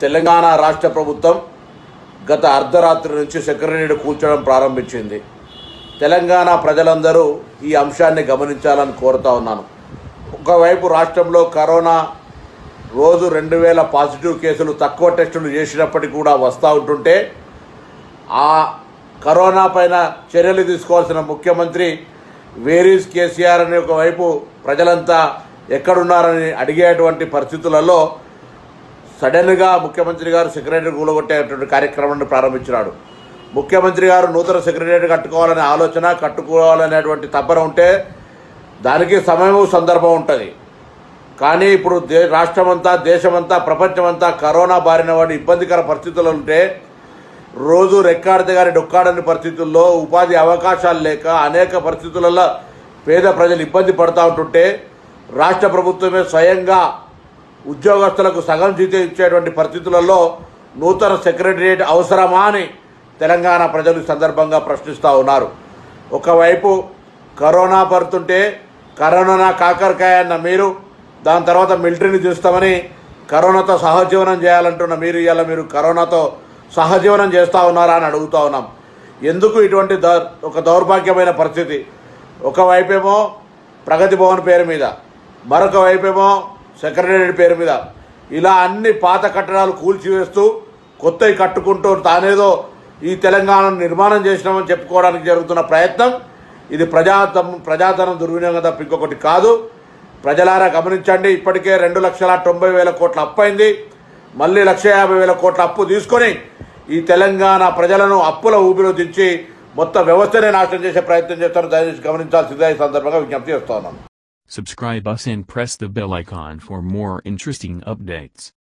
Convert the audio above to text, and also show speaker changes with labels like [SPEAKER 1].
[SPEAKER 1] తెలంగాణ రాష్ట్ర ప్రభుత్వం గత అర్ధరాత్రి నుంచి సెక్రటరీని కూల్చడం ప్రారంభించింది తెలంగాణ ప్రజలందరూ ఈ అంశాన్ని గమనించాలని కోరుతా ఉన్నాను ఒకవైపు రాష్ట్రంలో కరోనా రోజు రెండు వేల పాజిటివ్ కేసులు తక్కువ టెస్టులు చేసినప్పటికీ కూడా వస్తూ ఉంటుంటే ఆ కరోనా పైన చర్యలు తీసుకోవాల్సిన ముఖ్యమంత్రి వేరీస్ కేసీఆర్ అనే ఒకవైపు ప్రజలంతా ఎక్కడున్నారని అడిగేటువంటి పరిస్థితులలో సడన్గా ముఖ్యమంత్రి గారు సెక్రటరీ కూలగొట్టేటువంటి కార్యక్రమాన్ని ప్రారంభించినాడు ముఖ్యమంత్రి గారు నూతన సెక్రటరీ కట్టుకోవాలనే ఆలోచన కట్టుకోవాలనేటువంటి తపన ఉంటే దానికి సమయం సందర్భం ఉంటుంది కానీ ఇప్పుడు దే రాష్ట్రమంతా దేశమంతా ప్రపంచమంతా కరోనా బారిన వాడి ఇబ్బందికర పరిస్థితులు ఉంటే రోజు రెక్కాడితే గారి డొక్కాడని పరిస్థితుల్లో ఉపాధి అవకాశాలు లేక అనేక పరిస్థితులలో పేద ప్రజలు ఇబ్బంది పడుతూ ఉంటుంటే రాష్ట్ర ప్రభుత్వమే స్వయంగా ఉద్యోగస్తులకు సగం జీతం ఇచ్చేటువంటి పరిస్థితులలో నూతన సెక్రటరియట్ అవసరమా అని తెలంగాణ ప్రజలు ఈ సందర్భంగా ప్రశ్నిస్తూ ఉన్నారు ఒకవైపు కరోనా పడుతుంటే కరోనా కాకరకాయ అన్న మీరు దాని తర్వాత మిలిటరీని చూస్తామని కరోనాతో సహజీవనం చేయాలంటున్న మీరు ఇవాళ మీరు కరోనాతో సహజీవనం చేస్తూ ఉన్నారా అని అడుగుతూ ఉన్నాం ఎందుకు ఇటువంటి దౌ ఒక దౌర్భాగ్యమైన పరిస్థితి ఒకవైపేమో ప్రగతి భవన్ పేరు మీద మరొక వైపేమో సెక్రటరీ పేరు మీద ఇలా అన్ని పాత కట్టడాలు కూల్చివేస్తూ కొత్తవి కట్టుకుంటూ తానేదో ఈ తెలంగాణను నిర్మాణం చేసినామని చెప్పుకోవడానికి జరుగుతున్న ప్రయత్నం ఇది ప్రజాతం ప్రజాధనం దుర్వినియోగం తప్ప ఇంకొకటి కాదు ప్రజలారా గమనించండి ఇప్పటికే రెండు లక్షల తొంభై వేల కోట్ల అప్పు అయింది మళ్ళీ లక్ష యాభై వేల కోట్ల అప్పు తీసుకొని ఈ తెలంగాణ ప్రజలను అప్పుల ఊపిలో దించి మొత్తం వ్యవస్థనే నాశనం చేసే ప్రయత్నం చేస్తారు దయచేసి గమనించాల్సిందే ఈ సందర్భంగా విజ్ఞప్తి చేస్తా ఉన్నాను
[SPEAKER 2] Subscribe us and press the bell icon for more interesting updates.